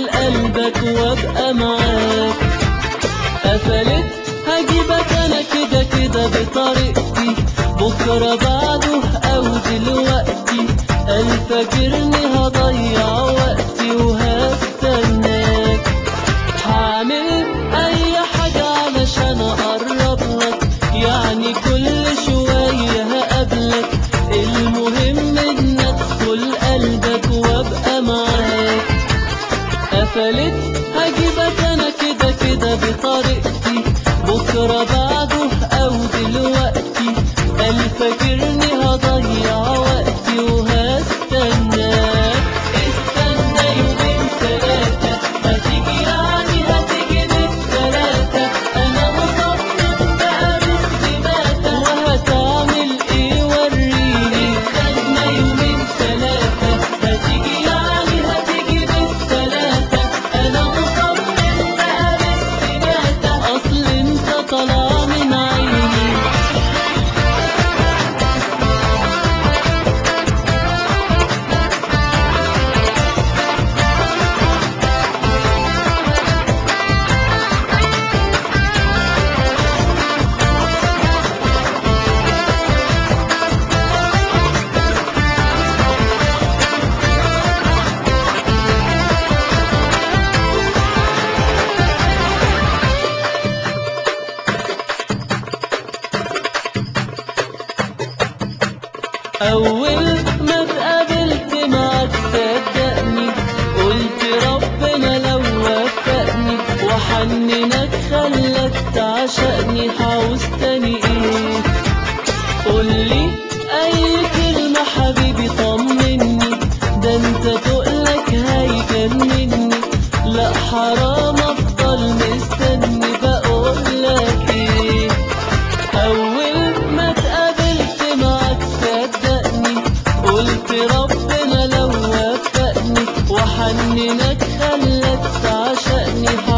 قلبك وابقى معاك قفلت هجيبك انا كده كده بطريقتي بكرة بعده او دلوقتي قال فاكرني هضيع وقتي وهستناك هعمل اي حاجة علشان اقرب لك يعني كل شوية هقابلك المهم ان ادخل قلبك وابقى معاك قفلت هجيبك انا كده كده بطريقتي بكرة بعده او دلوقتي قال فاكرني هضيع وقتي وهستناك استنى يومين تلاتة هتيجي يعني هتيجي بالتلاتة انا مصمم بقى باستماتة وهتعمل ايه وريني استنى يومين تلاتة هتيجي يعني هتيجي بالتلاتة انا مصمم بقى باستماتة اصل انت طالع من عيني أول ما اتقابلت معاك صدقني قلت ربنا لو وفقني وحننك خلك تعشقني عاوز تاني ايه قولي أي كلمة حبيبي طمني ده انت تقلك هيجنني لا حرام افضل مستني بقولك ايه أول ما اتقابلت معاك صدقني قلت ربنا لو وفقني وحننك خلك تعشقني